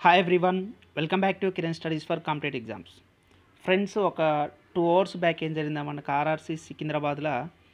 hi everyone welcome back to Kiran studies for competitive exams friends ఒక two hours back ఏం జరిగిందా మనకు RRC సికింద్రాబాద్లో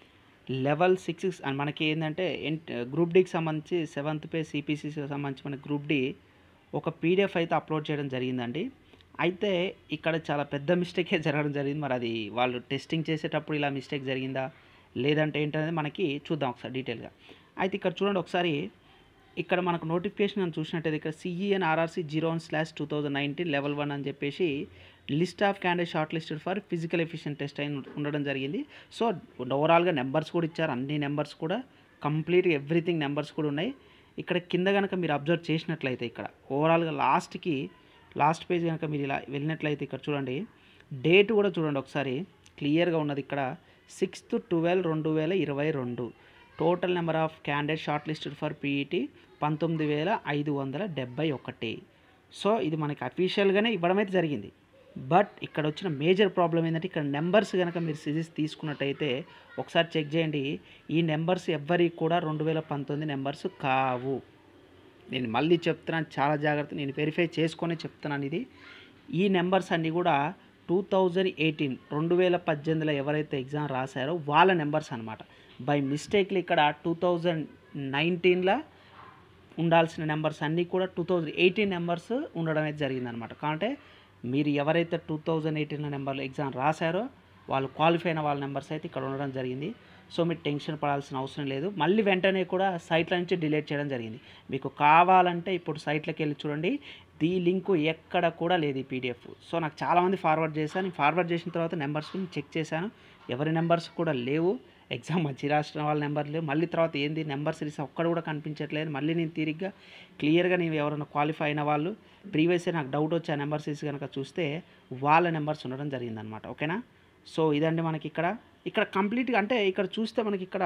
లెవెల్ సిక్స్ అండ్ మనకి ఏంటంటే గ్రూప్ డీకి సంబంధించి సెవెంత్ పే సిపిసికి సంబంధించి మన గ్రూప్ డి ఒక పీడిఎఫ్ అయితే అప్లోడ్ చేయడం జరిగిందండి అయితే ఇక్కడ చాలా పెద్ద మిస్టేకే జరగడం జరిగింది మరి అది వాళ్ళు టెస్టింగ్ చేసేటప్పుడు ఇలా మిస్టేక్ జరిగిందా లేదంటే ఏంటనేది మనకి చూద్దాం ఒకసారి డీటెయిల్గా అయితే ఇక్కడ చూడండి ఒకసారి ఇక్కడ మనకు నోటిఫికేషన్ అని చూసినట్టయితే ఇక్కడ CEN RRC zero one slash two thousand nineteen level one అని చెప్పేసి list of candidate short listed for physical efficient test అయిన ఉండడం జరిగింది సో ఓవరాల్గా నెంబర్స్ కూడా ఇచ్చారు అన్ని నెంబర్స్ కూడా కంప్లీట్గా ఎవ్రీథింగ్ నెంబర్స్ కూడా ఉన్నాయి ఇక్కడ కింద కనుక మీరు అబ్జర్వ్ చేసినట్లయితే ఇక్కడ ఓవరాల్గా లాస్ట్కి లాస్ట్ పేజ్ కనుక మీరు ఇలా వెళ్ళినట్లయితే ఇక్కడ చూడండి డేట్ కూడా చూడండి ఒకసారి క్లియర్గా ఉన్నది ఇక్కడ సిక్స్త్ ట్వెల్వ్ రెండు వేల ఇరవై రెండు total number of candidate short listed for PET పంతొమ్మిది వేల ఐదు వందల డెబ్బై ఒకటి సో ఇది మనకి అఫీషియల్గానే ఇవ్వడం అయితే జరిగింది బట్ ఇక్కడ వచ్చిన మేజర్ ప్రాబ్లం ఏంటంటే ఇక్కడ నెంబర్స్ కనుక మీరు సిరీస్ తీసుకున్నట్టయితే ఒకసారి చెక్ చేయండి ఈ నెంబర్స్ ఎవ్వరికి కూడా రెండు వేల పంతొమ్మిది నెంబర్స్ కావు నేను మళ్ళీ చెప్తున్నాను చాలా జాగ్రత్త నేను వెరిఫై చేసుకొని చెప్తున్నాను ఇది ఈ నెంబర్స్ అన్నీ కూడా టూ థౌజండ్ ఎయిటీన్ రెండు వేల పద్దెనిమిదిలో ఎవరైతే ఎగ్జామ్ రాశారో వాళ్ళ నెంబర్స్ అనమాట బై మిస్టేక్లు ఇక్కడ టూ థౌజండ్ నైన్టీన్లో ఉండాల్సిన నెంబర్స్ అన్నీ కూడా టూ థౌజండ్ ఎయిటీన్ నెంబర్స్ ఉండడం అయితే జరిగిందనమాట కాబట్టి మీరు ఎవరైతే టూ థౌజండ్ ఎయిటీన్లో నెంబర్లో ఎగ్జామ్ రాశారో వాళ్ళు క్వాలిఫై అయిన వాళ్ళ నెంబర్స్ అయితే ఇక్కడ ఉండడం జరిగింది సో మీరు టెన్షన్ పడాల్సిన అవసరం లేదు మళ్ళీ వెంటనే కూడా సైట్ల నుంచి డిలీట్ చేయడం జరిగింది మీకు కావాలంటే ఇప్పుడు సైట్లోకి వెళ్ళి చూడండి దీ లింకు ఎక్కడ కూడా లేదు ఈ పీడిఎఫ్ సో నాకు చాలామంది ఫార్వర్డ్ చేశాను నేను ఫార్వర్డ్ చేసిన తర్వాత నెంబర్స్ చెక్ చేశాను ఎవరి నెంబర్స్ కూడా లేవు ఎగ్జామ్ మంచి రాసిన వాళ్ళ నెంబర్ లేవు మళ్ళీ తర్వాత ఏంది నెంబర్ సిరీస్ ఒక్కడ కూడా కనిపించట్లేదు మళ్ళీ నేను తిరిగ్గా క్లియర్గా నేను ఎవరైనా క్వాలిఫై అయిన వాళ్ళు ప్రీవియస్ నాకు డౌట్ వచ్చి ఆ నెంబర్ సిరీస్ కనుక చూస్తే వాళ్ళ నెంబర్స్ ఉండడం జరిగిందనమాట ఓకేనా సో ఇదండి మనకి ఇక్కడ ఇక్కడ కంప్లీట్గా అంటే ఇక్కడ చూస్తే మనకి ఇక్కడ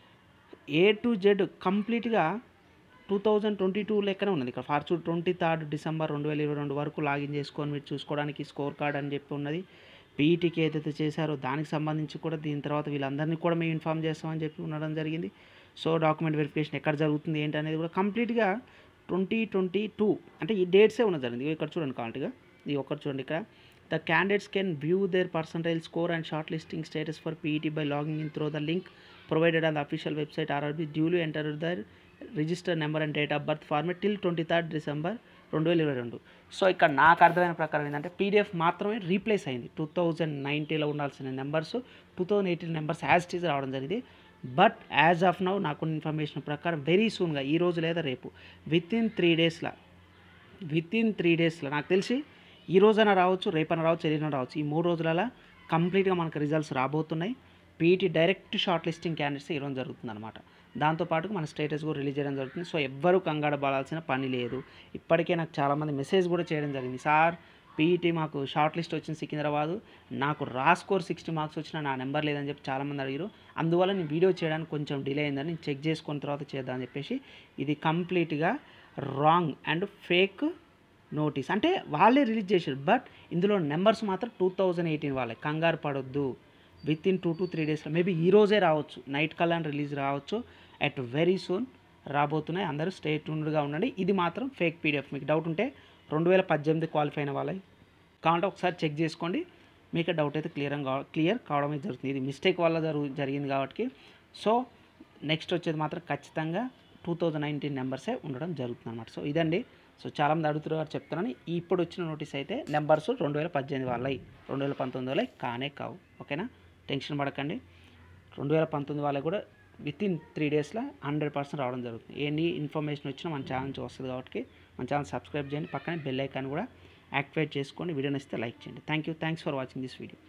ఏ టు జెడ్ కంప్లీట్గా టూ థౌజండ్ ట్వంటీ టూ లెక్కనే ఉన్నది ఇక్కడ ఫార్చూన్ ట్వంటీ థర్డ్ డిసెంబర్ రెండు వేల ఇరవై రెండు వరకు లాగిన్ చేసుకొని మీరు చూసుకోవడానికి స్కోర్ కార్డ్ అని చెప్పి ఉన్నది పీఈటీకి ఏదైతే చేశారో దానికి సంబంధించి కూడా దీని తర్వాత వీళ్ళందరినీ కూడా మేము ఇన్ఫామ్ చేస్తామని చెప్పి ఉండడం జరిగింది సో డాక్యుమెంట్ వెరిఫికేషన్ ఎక్కడ జరుగుతుంది ఏంటి అనేది కూడా కంప్లీట్గా ట్వంటీ ట్వంటీ టూ అంటే ఈ డేట్సే ఉన్నది జరిగింది ఇక్కడ చూడండి కాంటిగా ఇది ఒకటి చూడండి ఇక్కడ the candidates can view their percentile score and short listing status for PET by logging in through the link provided on the official website RRB duly enter the register number and date of birth format till twenty third December రెండు వేల ఇరవై రెండు so ఇక్కడ నాకు అర్థమైన ప్రకారం ఏంటంటే PDF మాత్రమే రీప్లేస్ అయింది టూ థౌజండ్ నైన్టీలో ఉండాల్సిన numbers two thousand eighteen numbers as టీజ్ రావడం జరిగింది బట్ యాజ్ ఆఫ్ నౌ నాకున్న ఇన్ఫర్మేషన్ ప్రకారం వెరీ సూన్గా ఈ రోజు లేదా రేపు విత్ ఇన్ త్రీ డేస్లో విత్ ఇన్ త్రీ డేస్లో నాకు తెలిసి ఈ రోజైనా రావచ్చు రేపైనా రావచ్చు ఎల్లుండి రావచ్చు ఈ మూడు రోజులలో కంప్లీట్గా మనకు రిజల్ట్స్ రాబోతున్నాయి PET direct short listing candidates ఇవ్వడం జరుగుతుంది అనమాట దాంతోపాటు మన స్టేటస్ కూడా రిలీజ్ చేయడం జరుగుతుంది సో ఎవ్వరూ కంగారు పడాల్సిన పని లేదు ఇప్పటికే నాకు చాలామంది మెసేజ్ కూడా చేయడం జరిగింది సార్ పీఈటీ మాకు షార్ట్ లిస్ట్ వచ్చింది సికింద్రాబాదు నాకు రా స్కోర్ సిక్స్టీ మార్క్స్ వచ్చినా నా నెంబర్ లేదని చెప్పి చాలామంది అడిగారు అందువల్ల నేను వీడియో చేయడానికి కొంచెం డిలే అయిందని నేను చెక్ చేసుకున్న తర్వాత చేద్దామని చెప్పేసి ఇది కంప్లీట్గా రాంగ్ అండ్ ఫేక్ నోటీస్ అంటే వాళ్ళే రిలీజ్ చేశారు బట్ ఇందులో నెంబర్స్ మాత్రం టూ థౌజండ్ ఎయిటీన్ వాళ్ళే కంగారు పడొద్దు within two to three డేస్లో మేబీ ఈ రోజే రావచ్చు నైట్ కల్లా రిలీజ్ రావచ్చు అట్ వెరీ సూన్ రాబోతున్నాయి అందరూ స్టే ట్యూన్డ్గా ఉండండి ఇది మాత్రం ఫేక్ పీడిఎఫ్ మీకు డౌట్ ఉంటే రెండు వేల పద్దెనిమిది క్వాలిఫై అయిన వాళ్ళవి కావాలంటే ఒకసారి చెక్ చేసుకోండి మీకు డౌట్ అయితే క్లియర్ క్లియర్ కావడం అయితే జరుగుతుంది ఇది మిస్టేక్ వల్ల జరుగు జరిగింది కాబట్టి సో నెక్స్ట్ వచ్చేది మాత్రం ఖచ్చితంగా టూ థౌజండ్ నైన్టీన్ నెంబర్సే ఉండడం జరుగుతుంది అనమాట సో ఇదండి సో చాలామంది అడుగుతున్నారు చెప్తున్నాను ఇప్పుడు వచ్చిన నోటీస్ అయితే నెంబర్స్ రెండు వేల పద్దెనిమిది వాళ్ళవి రెండు వేల పంతొమ్మిది వాళ్ళవి కానే కావు ఓకేనా టెన్షన్ పడకండి రెండు వేల పంతొమ్మిది వాళ్ళకి కూడా విత్ ఇన్ త్రీ డేస్లో హండ్రెడ్ పర్సెంట్ రావడం జరుగుతుంది ఎనీ ఇన్ఫర్మేషన్ వచ్చినా మన ఛానల్ నుంచి వస్తుంది కాబట్టి మన ఛానల్ సబ్స్క్రైబ్ చేయండి పక్కనే బెల్ ఐకాన్ కూడా యాక్టివేట్ చేసుకోండి వీడియోని ఇస్తే లైక్ చేయండి thank you thanks for watching this video